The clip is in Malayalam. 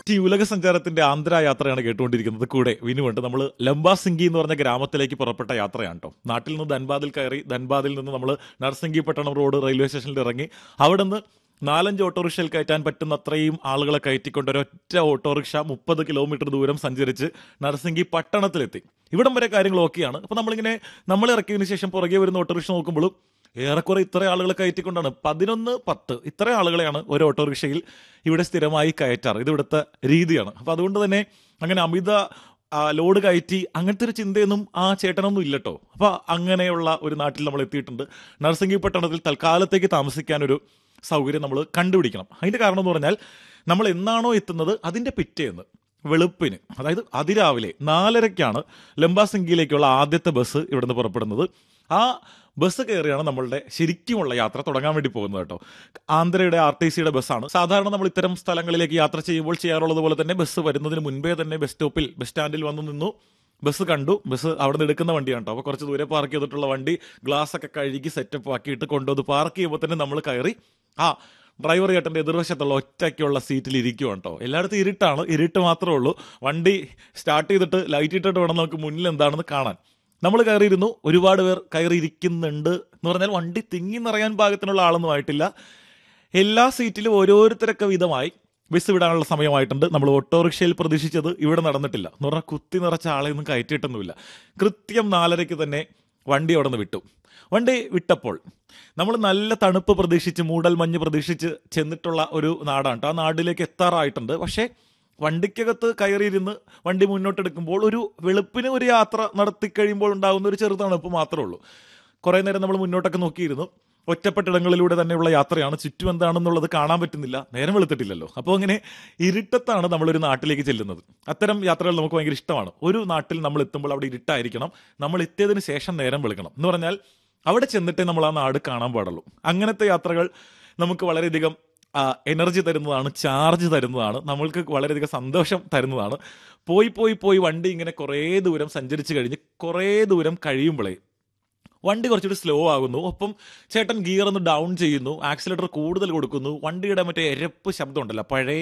ടി ഉലക സഞ്ചാരത്തിന്റെ ആന്ധ്ര യാത്രയാണ് കേട്ടുകൊണ്ടിരിക്കുന്നത് കൂടെ വിനുവുണ്ട് നമ്മൾ ലംബാസിംഗി എന്ന് പറഞ്ഞ ഗ്രാമത്തിലേക്ക് പുറപ്പെട്ട യാത്രയാണ് കേട്ടോ നാട്ടിൽ നിന്ന് ധൻബാദിൽ കയറി ധൻബാദിൽ നിന്ന് നമ്മൾ നർസിംഗി പട്ടണം റോഡ് റെയിൽവേ സ്റ്റേഷനിൽ ഇറങ്ങി അവിടെ നിന്ന് നാലഞ്ച് ഓട്ടോറിക്ഷയിൽ കയറ്റാൻ പറ്റുന്ന അത്രയും ആളുകളെ കയറ്റിക്കൊണ്ട് ഒരൊറ്റ ഓട്ടോറിക്ഷ മുപ്പത് കിലോമീറ്റർ ദൂരം സഞ്ചരിച്ച് നർസിംഗി പട്ടണത്തിലെത്തി ഇവിടം വരെ കാര്യങ്ങൾ ഓക്കെയാണ് അപ്പൊ നമ്മളിങ്ങനെ നമ്മൾ ഇറക്കിയതിനു ശേഷം പുറകെ വരുന്ന ഓട്ടോറിക്ഷ നോക്കുമ്പോഴും ഏറെക്കുറെ ഇത്ര ആളുകളെ കയറ്റിക്കൊണ്ടാണ് പതിനൊന്ന് പത്ത് ഇത്ര ആളുകളെയാണ് ഒരു ഓട്ടോറിക്ഷയിൽ ഇവിടെ സ്ഥിരമായി കയറ്റാറ് ഇത് ഇവിടുത്തെ രീതിയാണ് അപ്പൊ അതുകൊണ്ട് തന്നെ അങ്ങനെ അമിത ആ, ലോഡ് കയറ്റി അങ്ങനത്തെ ഒരു ചിന്തയൊന്നും ആ ചേട്ടനൊന്നും ഇല്ലട്ടോ അപ്പൊ അങ്ങനെയുള്ള ഒരു നാട്ടിൽ നമ്മൾ എത്തിയിട്ടുണ്ട് നർസിംഗി പട്ടണത്തിൽ തൽക്കാലത്തേക്ക് താമസിക്കാൻ ഒരു സൗകര്യം നമ്മൾ കണ്ടുപിടിക്കണം അതിന്റെ കാരണം എന്ന് പറഞ്ഞാൽ നമ്മൾ എന്നാണോ എത്തുന്നത് അതിന്റെ പിറ്റേന്ന് വെളുപ്പിന് അതായത് അതിരാവിലെ നാലരയ്ക്കാണ് ലംബാസിംഗിയിലേക്കുള്ള ആദ്യത്തെ ബസ് ഇവിടുന്ന് പുറപ്പെടുന്നത് ആ ബസ് കയറിയാണ് നമ്മളുടെ ശരിക്കുമുള്ള യാത്ര തുടങ്ങാൻ വേണ്ടി പോകുന്നത് കേട്ടോ ആന്ധ്രയുടെ ആർ ടി സിയുടെ ബസ്സാണ് സാധാരണ നമ്മൾ ഇത്തരം സ്ഥലങ്ങളിലേക്ക് യാത്ര ചെയ്യുമ്പോൾ ചെയ്യാറുള്ളത് പോലെ തന്നെ ബസ് വരുന്നതിന് മുൻപേ തന്നെ ബസ് സ്റ്റോപ്പിൽ ബസ് സ്റ്റാൻഡിൽ വന്നു നിന്നു ബസ് കണ്ടു ബസ് അവിടെ നിന്ന് എടുക്കുന്ന വണ്ടിയാണ് കേട്ടോ അപ്പോൾ കുറച്ച് ദൂരെ പാർക്ക് ചെയ്തിട്ടുള്ള വണ്ടി ഗ്ലാസ് ഒക്കെ കഴുകി സെറ്റപ്പ് ആക്കിയിട്ട് കൊണ്ടുവന്ന് പാർക്ക് ചെയ്യുമ്പോൾ തന്നെ നമ്മൾ കയറി ആ ഡ്രൈവർ ചേട്ടൻ്റെ എതിർവശത്തുള്ള ഒറ്റയ്ക്കുള്ള സീറ്റിൽ ഇരിക്കുവാണ് കേട്ടോ എല്ലായിടത്തും ഇരുട്ടാണ് ഇരുട്ട് മാത്രമേ ഉള്ളൂ വണ്ടി സ്റ്റാർട്ട് ചെയ്തിട്ട് ലൈറ്റ് ഇട്ടിട്ട് വേണം നമുക്ക് മുന്നിൽ എന്താണെന്ന് കാണാൻ നമ്മൾ കയറിയിരുന്നു ഒരുപാട് പേർ കയറിയിരിക്കുന്നുണ്ട് എന്ന് പറഞ്ഞാൽ വണ്ടി തിങ്ങി നിറയാൻ പാകത്തിനുള്ള ആളൊന്നും ആയിട്ടില്ല എല്ലാ സീറ്റിലും ഓരോരുത്തരൊക്കെ വിധമായി ബസ് വിടാനുള്ള സമയമായിട്ടുണ്ട് നമ്മൾ ഓട്ടോറിക്ഷയിൽ പ്രതീക്ഷിച്ചത് ഇവിടെ നടന്നിട്ടില്ല എന്ന് പറഞ്ഞാൽ കുത്തി നിറച്ച ആളെയൊന്നും കയറ്റിയിട്ടൊന്നുമില്ല കൃത്യം നാലരയ്ക്ക് തന്നെ വണ്ടി അവിടെ നിന്ന് വിട്ടു വണ്ടി വിട്ടപ്പോൾ നമ്മൾ നല്ല തണുപ്പ് പ്രതീക്ഷിച്ച് മൂടൽ മഞ്ഞ് പ്രതീക്ഷിച്ച് ചെന്നിട്ടുള്ള ഒരു നാടാണ് ട്ടോ. ആ നാട്ടിലേക്ക് എത്താറായിട്ടുണ്ട് പക്ഷേ വണ്ടിക്കകത്ത് കയറിയിരുന്ന് വണ്ടി മുന്നോട്ടെടുക്കുമ്പോൾ ഒരു വെളുപ്പിന് ഒരു യാത്ര നടത്തി കഴിയുമ്പോൾ ഉണ്ടാകുന്ന ഒരു ചെറു തണുപ്പ് മാത്രമേ ഉള്ളൂ കുറേ നേരം നമ്മൾ മുന്നോട്ടൊക്കെ നോക്കിയിരുന്നു ഒറ്റപ്പെട്ടിടങ്ങളിലൂടെ തന്നെയുള്ള യാത്രയാണ് ചുറ്റും എന്താണെന്നുള്ളത് കാണാൻ പറ്റുന്നില്ല നേരം വെളുത്തിട്ടില്ലല്ലോ അപ്പോൾ അങ്ങനെ ഇരുട്ടത്താണ് നമ്മളൊരു നാട്ടിലേക്ക് ചെല്ലുന്നത് അത്തരം യാത്രകൾ നമുക്ക് ഭയങ്കര ഇഷ്ടമാണ് ഒരു നാട്ടിൽ നമ്മൾ എത്തുമ്പോൾ അവിടെ ഇരുട്ടായിരിക്കണം നമ്മൾ എത്തിയതിന് ശേഷം നേരം വെളുക്കണം എന്ന് പറഞ്ഞാൽ അവിടെ ചെന്നിട്ടേ നമ്മൾ ആ നാട് കാണാൻ പാടുള്ളൂ അങ്ങനത്തെ യാത്രകൾ നമുക്ക് വളരെയധികം എനർജി തരുന്നതാണ് ചാർജ് തരുന്നതാണ് നമ്മൾക്ക് വളരെയധികം സന്തോഷം തരുന്നതാണ് പോയി പോയി പോയി വണ്ടി ഇങ്ങനെ കുറേ ദൂരം സഞ്ചരിച്ച് കഴിഞ്ഞ് കുറേ ദൂരം കഴിയുമ്പോഴേ വണ്ടി കുറച്ചുകൂടി സ്ലോ ആകുന്നു ഒപ്പം ചേട്ടൻ ഗിയർ ഒന്ന് ഡൗൺ ചെയ്യുന്നു ആക്സിലേറ്റർ കൂടുതൽ കൊടുക്കുന്നു വണ്ടിയുടെ മറ്റേ എരപ്പ് ശബ്ദം ഉണ്ടല്ലോ പഴയ